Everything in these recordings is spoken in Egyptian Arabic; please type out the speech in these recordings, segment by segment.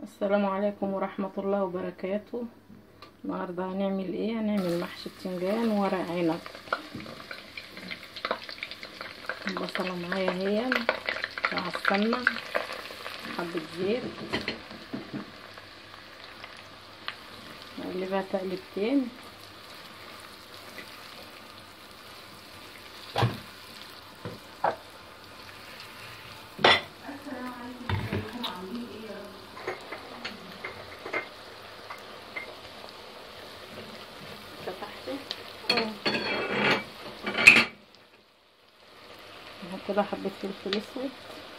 السلام عليكم ورحمة الله وبركاته النهاردة هنعمل ايه هنعمل محشي بتنجان ورق عنب البصلة معايا هي مع السمنة حبة زيت نقلبها تقلبتين فتحته نحط كده حبة فلفل اسود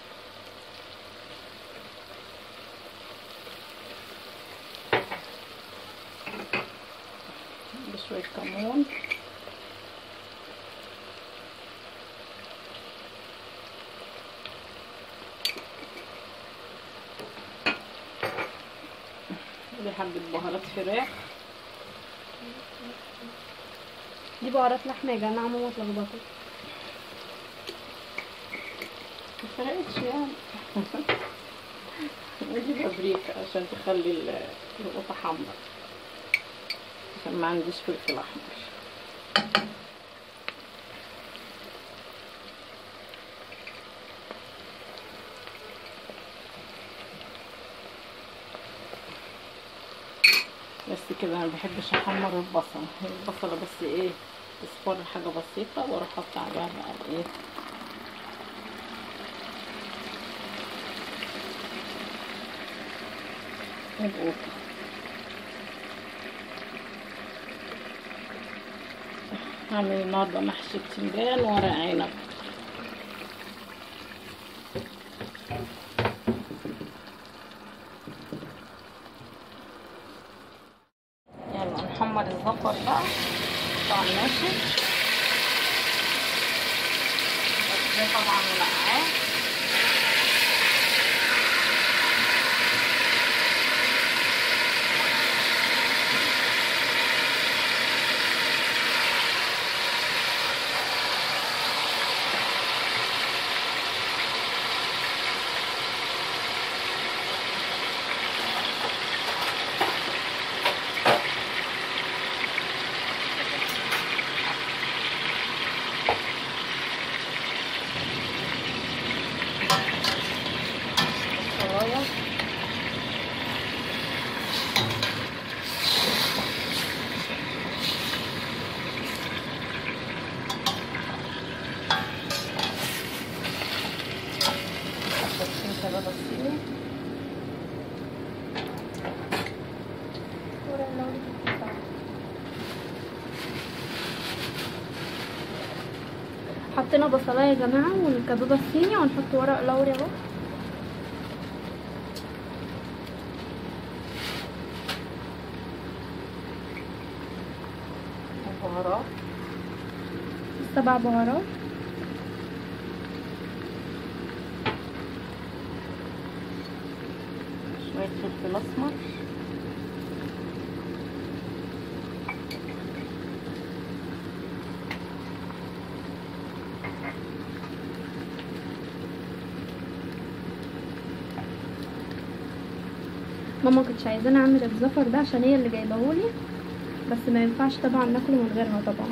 بشوية كمون دي حبة بهارات فراخ دي بهارات لحمة يا جماعة ماما اتلخبطت مفرقتش يعني ودي بابريكا عشان تخلي ال- القطة حمرا عشان ما عنديش فلفل احمر بس كده انا مبحبش احمر البصل هي البصلة بس ايه تصفر حاجة بسيطة واروح احط عليها بقى الايه القوطة هعمل النهاردة محشي بتنجان ورق عنب يلا نحمر الزفر بقى طبعا ماشي بس ده طبعا منقعاه الصلاية حبتين كده بسيطين حطينا بصلاية يا جماعة والكبابة الصيني وهنحط ورق لوري اهو البهارات سبع بهارات شوية فلفل أسمر ماما كنتش عايزاني اعمل الزفر ده عشان هي اللي جايبهولي بس ما ينفعش طبعا ناكله من غيرها طبعا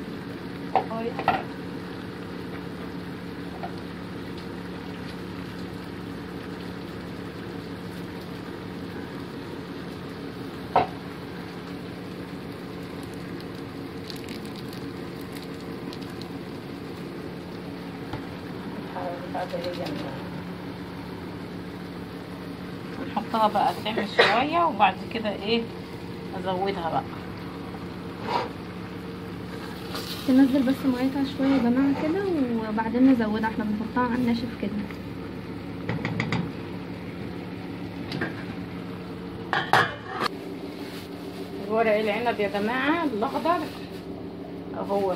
نحطها بقى تعمل شوية وبعد كده ايه ازودها بقى تنزل بس ميتها شوية يا جماعة كده وبعدين نزودها احنا بنحطها على الناشف كده ورق العنب يا جماعة الأخضر اهو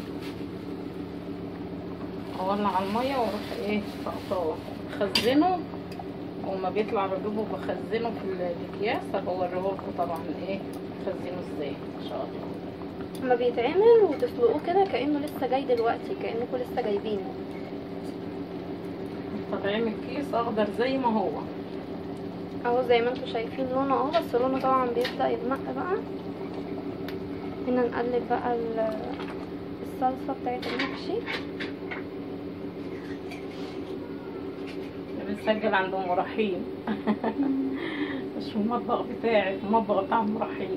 اولع على المية واروح ايه تقطعه خزنه وما بيطلع رجوبه بخزنه في الاكياس هبوريهولكوا طبعا ايه خزنه ازاي ان شاء الله لما بيتعمل وتسلقوه كده كأنه لسه جاي دلوقتي كأنكم لسه جايبينه طالعين من الكيس اخضر زي ما هو اهو زي ما انتم شايفين لونه اهو بس لونه طبعا بيبدأ يغمق بقى هنا نقلب بقى ال- الصلصة بتاعت المحشي بنسجل عند ام رحيم مش في المطبخ بتاعي في المطبخ بتاع ام رحيم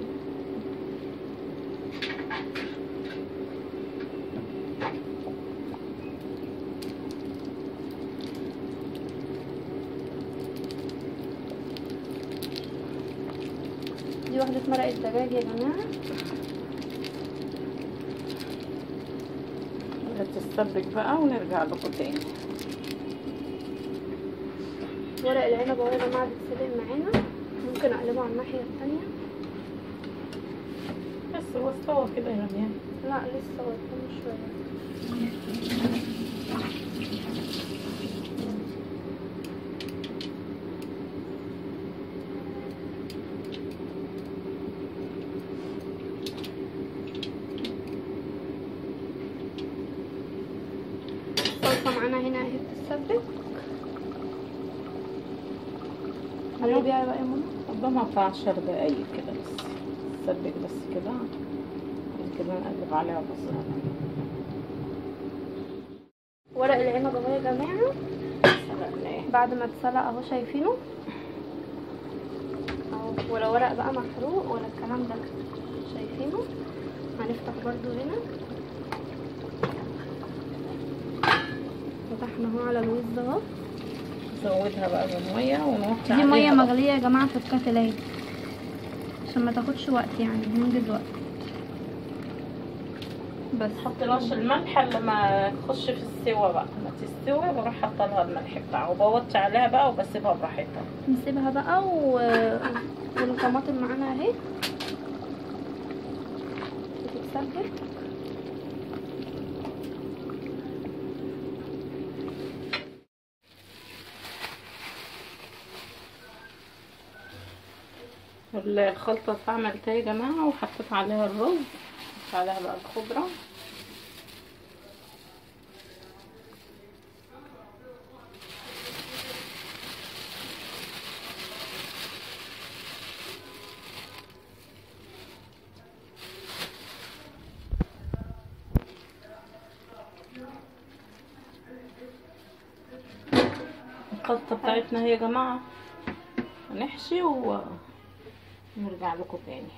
دي واحدة مرقة دجاج يا جماعة تتسبك بقى ونرجع لكم تاني ورق العنب اهو يا جماعة بيتسلق معانا ممكن اقلبه على الناحية التانية بس هو استوى كده يا رميان لا لسه قدامه شوية الصلصة معانا هنا اهي بتتسبك قلبيها بقى يا ماما قدامها بتاع عشر دقايق كده بس تسبك بس كده كده نقلب عليها بس ورق العنب اهو يا جماعة سلقناه بعد ما اتسلق اهو شايفينه اهو ولا ورق بقى محروق ولا الكلام ده شايفينه هنفتح برضو هنا فتحنا اهو على الوز اهو نزودها بقى بالمية ونوطي دي ميه عليها بقى. مغليه يا جماعه في الكتلايه عشان ما تاخدش وقت يعني ننجز وقت بس حطيناش الملح الا ما تخش في السوا بقى ما تستوي بروح حاطه لها الملح بتاعها وبوطي عليها بقى وبسيبها براحتها نسيبها بقى و... والطماطم معانا اهي بتتسبك الخلطة اتعملت اهي يا جماعة وحطيت عليها الرز حطيت عليها بقى الخضرة الخلطة بتاعتنا هي يا جماعة هنحشي ونرجع لكم تاني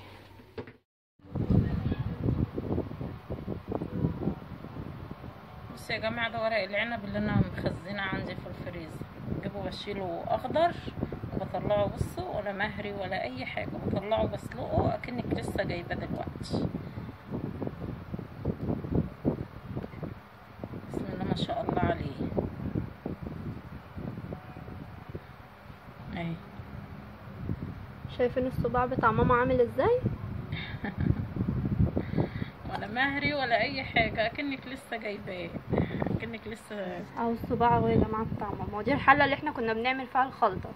بصوا يا جماعة ده ورق العنب اللي انا مخزنه عندي في الفريزر بجيبه بشيله اخضر وبطلعه بصوا ولا مهري ولا اي حاجة بطلعه بسلقه اكنك لسه جايباه دلوقتي بسم الله ما شاء الله عليه اهي شايفين الصباع بتاع ماما عامل ازاي ولا مهري ولا اي حاجه اكنك لسه جايباه اكنك لسه اهو الصباع اهو يا جماعه بتاع ماما ودي الحله اللي احنا كنا بنعمل فيها الخلطه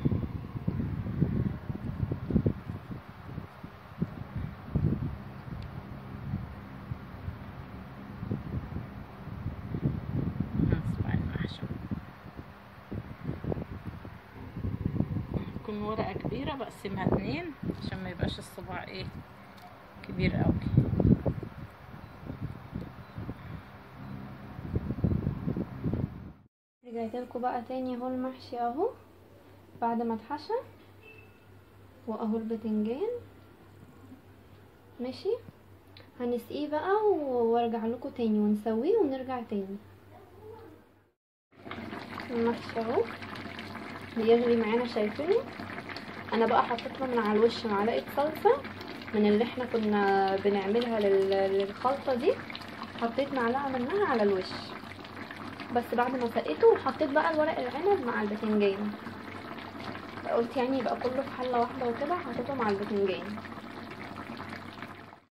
اسمع المحشي تكون ورقه كبيره بقسمها اتنين عشان ما يبقاش الصباع ايه كبير قوي رجعت لكم بقى تاني اهو المحشي اهو بعد ما اتحشى واهو البتنجان ماشي هنسقيه بقى و- وارجع لكم تاني ونسويه ونرجع تاني المحشي اهو بيغلي معانا شايفينه انا بقى حطيت له من على الوش معلقه صلصه من اللي احنا كنا بنعملها لل- للخلطه دي حطيت معلقه منها على الوش بس بعد ما سقيته حطيت بقى الورق العنب مع البتنجان قلت يعني يبقى كله في حله واحده وكده حطيته مع البتنجان